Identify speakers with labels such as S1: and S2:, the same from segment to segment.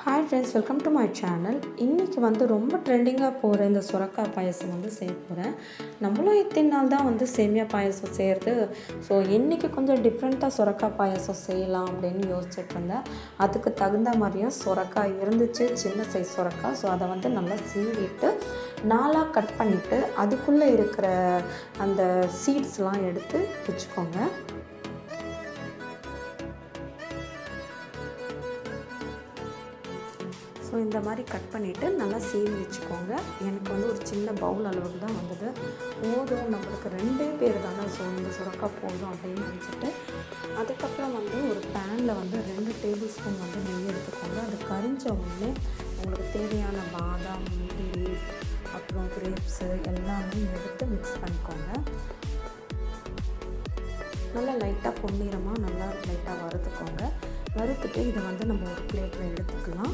S1: hi friends welcome to my channel இன்றைக்கி வந்து ரொம்ப ட்ரெண்டிங்காக போகிற இந்த சுரக்காய் பாயசம் வந்து செய்ய போகிறேன் நம்மளும் இத்தனை நாள் தான் வந்து சேமியா பாயசம் செய்கிறது ஸோ இன்றைக்கி கொஞ்சம் டிஃப்ரெண்ட்டாக சுரக்காய் பாயசம் செய்யலாம் அப்படின்னு யோசிச்சுட்டு இருந்தேன் அதுக்கு தகுந்த மாதிரியும் சுரக்காய் இருந்துச்சு சின்ன சைஸ் சுரக்காய் ஸோ அதை வந்து நல்லா சீவிட்டு நாலாக கட் பண்ணிவிட்டு அதுக்குள்ளே இருக்கிற அந்த சீட்ஸ்லாம் எடுத்து வச்சுக்கோங்க ஸோ இந்த மாதிரி கட் பண்ணிவிட்டு நல்லா சீவி வச்சுக்கோங்க எனக்கு வந்து ஒரு சின்ன பவுல் அளவுக்கு தான் வந்தது போதும் நம்மளுக்கு ரெண்டே பேர் தானே ஸோ இந்த சுரக்காய் போதும் அப்படின்னு நினச்சிட்டு அதுக்கப்புறம் வந்து ஒரு பேனில் வந்து ரெண்டு டேபிள் ஸ்பூன் வந்து நெய் எடுத்துக்கோங்க அது கரிஞ்ச உடனே உங்களுக்கு தேவையான பாதாம் முந்திரி அப்புறம் கிரேப்ஸு எல்லாமே எடுத்து மிக்ஸ் பண்ணிக்கோங்க நல்லா லைட்டாக பொன்னிறமாக நல்லா லைட்டாக வறுத்துக்கோங்க வறுத்துட்டு இதை வந்து நம்ம ஒரு பிளேட்டில் எடுத்துக்கலாம்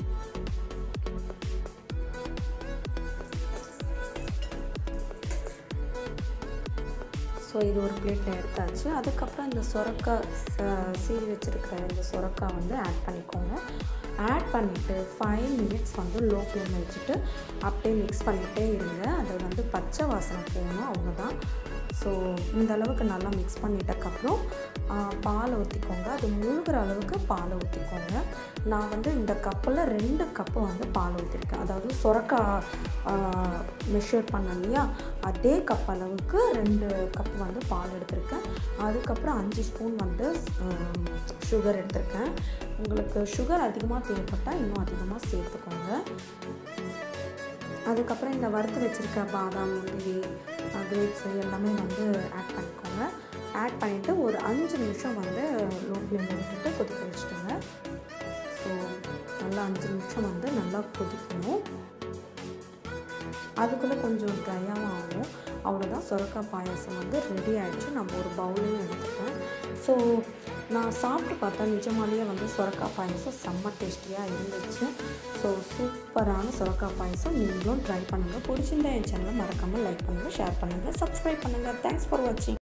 S1: ஸோ இது ஒரு பிளேட்டில் எடுத்தாச்சு அதுக்கப்புறம் இந்த சொரக்காய் சீவி வச்சுருக்கிற இந்த சொரக்காய் வந்து ஆட் பண்ணிக்கோங்க ஆட் பண்ணிவிட்டு ஃபைவ் மினிட்ஸ் வந்து லோ ஃப்ளேமில் வச்சுட்டு அப்படியே மிக்ஸ் பண்ணிகிட்டே இருங்க அதை வந்து பச்சை வாசனை போகணும் அவ்வளோதான் ஸோ இந்த அளவுக்கு நல்லா மிக்ஸ் பண்ணிட்டக்கப்புறம் பால் ஊற்றிக்கோங்க அது முழுகிற அளவுக்கு பால் ஊற்றிக்கோங்க நான் வந்து இந்த கப்பில் ரெண்டு கப்பு வந்து பால் ஊற்றிருக்கேன் அதாவது சுரக்காய் மெஷர் பண்ண இல்லையா அதே கப் அளவுக்கு ரெண்டு கப் வந்து பால் எடுத்திருக்கேன் அதுக்கப்புறம் அஞ்சு ஸ்பூன் வந்து சுகர் எடுத்திருக்கேன் உங்களுக்கு சுகர் அதிகமாக தேவைப்பட்டால் இன்னும் அதிகமாக சேர்த்துக்கோங்க அதுக்கப்புறம் இந்த வறுத்து வச்சுருக்க பாதாம் முந்திரி கிரேப்ஸ் எல்லாமே வந்து ஆட் பண்ணிக்கோங்க ஆட் பண்ணிவிட்டு ஒரு அஞ்சு நிமிஷம் வந்து லோ ஃப்ளேமில் விட்டுட்டு கொதிக்க வச்சுட்டுங்க ஸோ நல்லா அஞ்சு நிமிஷம் வந்து நல்லா கொதிக்கணும் அதுக்குள்ளே கொஞ்சம் ட்ரையாகவும் ஆகும் அவ்வளோதான் சுரக்காய் பாயாசம் வந்து ரெடி ஆகிடுச்சு நம்ம ஒரு பவுலையும் எடுத்துட்டேன் ஸோ நான் சாப்பிட்டு பார்த்தா நிஜமாலேயே வந்து சுரக்காய் பாயசம் செம்ம டேஸ்டியாக இருந்துச்சு ஸோ சூப்பரான சுரக்காய் பாயசம் நீங்களும் ட்ரை பண்ணுங்கள் பிடிச்சிருந்தா என் சேனலை மறக்காமல் லைக் பண்ணுங்கள் ஷேர் பண்ணுங்கள் சப்ஸ்கிரைப் பண்ணுங்கள் தேங்க்ஸ் ஃபார் வாட்சிங்